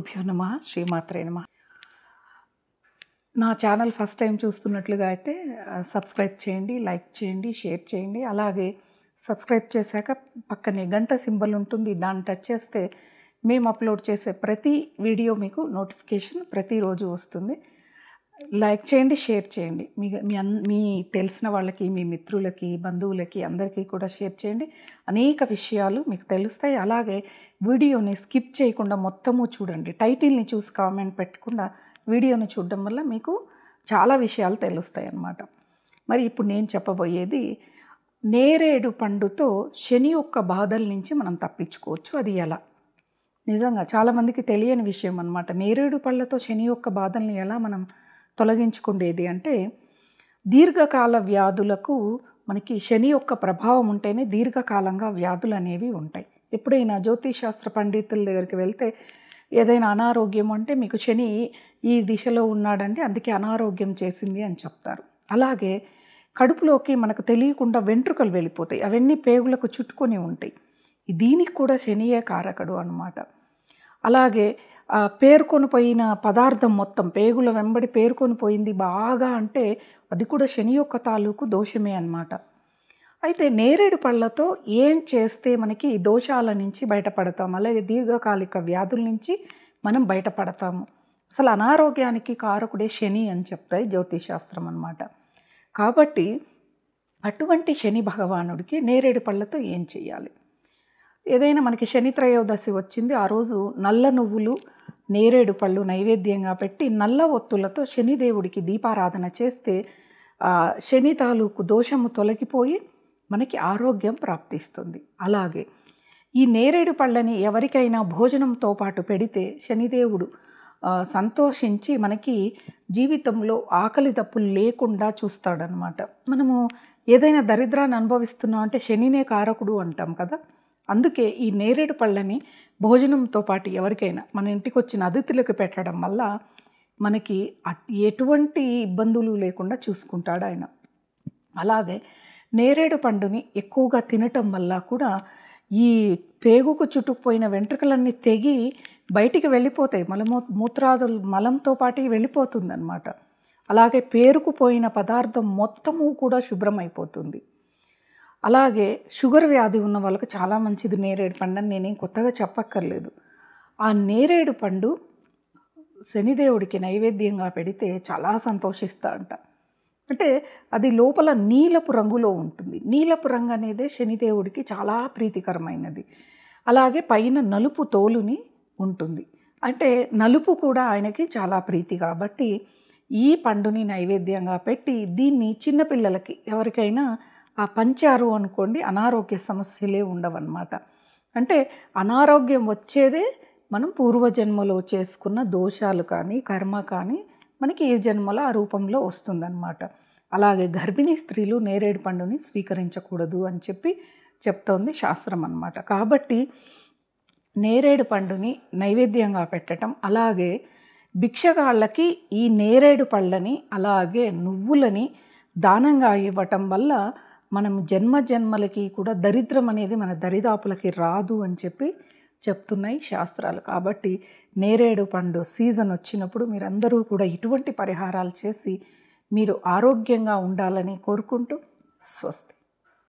గురుభ్యో నమ శ్రీమాత్రే నమ నా ఛానల్ ఫస్ట్ టైం చూస్తున్నట్లుగా అయితే ఆ, సబ్స్క్రైబ్ చేయండి లైక్ చేయండి షేర్ చేయండి అలాగే సబ్స్క్రైబ్ చేశాక పక్కనే గంట సింబల్ ఉంటుంది దాన్ని టచ్ చేస్తే మేము అప్లోడ్ చేసే ప్రతి వీడియో మీకు నోటిఫికేషన్ ప్రతిరోజు వస్తుంది లైక్ చేయండి షేర్ చేయండి మీ మీ అన్ మీ తెలిసిన వాళ్ళకి మీ మిత్రులకి బంధువులకి అందరికీ కూడా షేర్ చేయండి అనేక విషయాలు మీకు తెలుస్తాయి అలాగే వీడియోని స్కిప్ చేయకుండా మొత్తము చూడండి టైటిల్ని చూసి కామెంట్ పెట్టకుండా వీడియోని చూడడం వల్ల మీకు చాలా విషయాలు తెలుస్తాయి అన్నమాట మరి ఇప్పుడు నేను చెప్పబోయేది నేరేడు పండుతో శని యొక్క బాధల నుంచి మనం తప్పించుకోవచ్చు అది ఎలా నిజంగా చాలామందికి తెలియని విషయం అనమాట నేరేడు పళ్ళతో శని యొక్క బాధల్ని ఎలా మనం తొలగించుకునేది అంటే దీర్ఘకాల వ్యాధులకు మనకి శని యొక్క ప్రభావం ఉంటేనే దీర్ఘకాలంగా వ్యాధులు అనేవి ఉంటాయి ఎప్పుడైనా జ్యోతిషాస్త్ర పండితుల దగ్గరికి వెళ్తే ఏదైనా అనారోగ్యం అంటే మీకు శని ఈ దిశలో ఉన్నాడంటే అందుకే అనారోగ్యం చేసింది అని చెప్తారు అలాగే కడుపులోకి మనకు తెలియకుండా వెంట్రుకలు వెళ్ళిపోతాయి అవన్నీ పేగులకు చుట్టుకొని ఉంటాయి దీనికి కూడా శనియే కారకుడు అన్నమాట అలాగే ఆ పేరుకొని పోయిన పదార్థం మొత్తం పేగుల వెంబడి పేరుకొని పోయింది బాగా అంటే అది కూడా శని యొక్క తాలూకు దోషమే అన్నమాట అయితే నేరేడు పళ్ళతో ఏం చేస్తే మనకి ఈ దోషాల నుంచి బయటపడతాం అలాగే దీర్ఘకాలిక వ్యాధుల నుంచి మనం బయటపడతాము అసలు అనారోగ్యానికి కారకుడే శని అని చెప్తాయి జ్యోతిశాస్త్రం అన్నమాట కాబట్టి అటువంటి శని భగవానుడికి నేరేడు పళ్ళతో ఏం చేయాలి ఏదైనా మనకి శని త్రయోదశి వచ్చింది ఆ రోజు నల్ల నువ్వులు నేరేడు పళ్ళు నైవేద్యంగా పెట్టి నల్ల ఒత్తులతో శనిదేవుడికి దీపారాధన చేస్తే ఆ శని తాలూకు దోషము తొలగిపోయి మనకి ఆరోగ్యం ప్రాప్తిస్తుంది అలాగే ఈ నేరేడు పళ్ళని ఎవరికైనా భోజనంతో పాటు పెడితే శనిదేవుడు ఆ, సంతోషించి మనకి జీవితంలో ఆకలి దప్పులు లేకుండా చూస్తాడనమాట మనము ఏదైనా దరిద్రాన్ని అనుభవిస్తున్నాం అంటే శనినే కారకుడు అంటాం కదా అందుకే ఈ నేరేడు పళ్ళని భోజనంతో పాటు ఎవరికైనా మన ఇంటికి వచ్చిన అతిథులకు పెట్టడం వల్ల మనకి అట్- ఎటువంటి ఇబ్బందులు లేకుండా చూసుకుంటాడు ఆయన అలాగే నేరేడు పండుని ఎక్కువగా తినటం వల్ల కూడా ఈ పేగుకు చుట్టుకుపోయిన వెంట్రుకలన్నీ తెగి బయటికి వెళ్ళిపోతాయి మలమూ మూత్రాదులు మలంతో పాటు వెళ్ళిపోతుందన్నమాట అలాగే పేరుకుపోయిన పదార్థం మొత్తము కూడా శుభ్రమైపోతుంది అలాగే షుగర్ వ్యాధి ఉన్న వాళ్ళకి చాలా మంచిది నేరేడు పండు అని నేనేం కొత్తగా చెప్పక్కర్లేదు ఆ నేరేడు పండు శనిదేవుడికి నైవేద్యంగా పెడితే చాలా సంతోషిస్తా అంట అంటే అది లోపల నీలపు రంగులో ఉంటుంది నీలపు రంగు అనేదే శనిదేవుడికి చాలా ప్రీతికరమైనది అలాగే పైన నలుపు తోలుని ఉంటుంది అంటే నలుపు కూడా ఆయనకి చాలా ప్రీతి కాబట్టి ఈ పండుని నైవేద్యంగా పెట్టి దీన్ని చిన్నపిల్లలకి ఎవరికైనా ఆ పంచారు అనుకోండి అనారోగ్య సమస్యలే ఉండవన్నమాట అంటే అనారోగ్యం వచ్చేదే మనం పూర్వజన్మలో చేసుకున్న దోషాలు కానీ కర్మ కానీ మనకి ఈ జన్మలో ఆ రూపంలో వస్తుందన్నమాట అలాగే గర్భిణీ స్త్రీలు నేరేడు పండుని స్వీకరించకూడదు అని చెప్పి చెప్తోంది శాస్త్రం అన్నమాట కాబట్టి నేరేడు పండుని నైవేద్యంగా పెట్టడం అలాగే భిక్షగాళ్ళకి ఈ నేరేడు పళ్ళని అలాగే నువ్వులని దానంగా ఇవ్వటం వల్ల మనం జన్మ జన్మలకి కూడా దరిద్రం అనేది మన దరిదాపులకి రాదు అని చెప్పి చెప్తున్నాయి శాస్త్రాలు కాబట్టి నేరేడు పండు సీజన్ వచ్చినప్పుడు మీరందరూ కూడా ఇటువంటి పరిహారాలు చేసి మీరు ఆరోగ్యంగా ఉండాలని కోరుకుంటూ స్వస్తి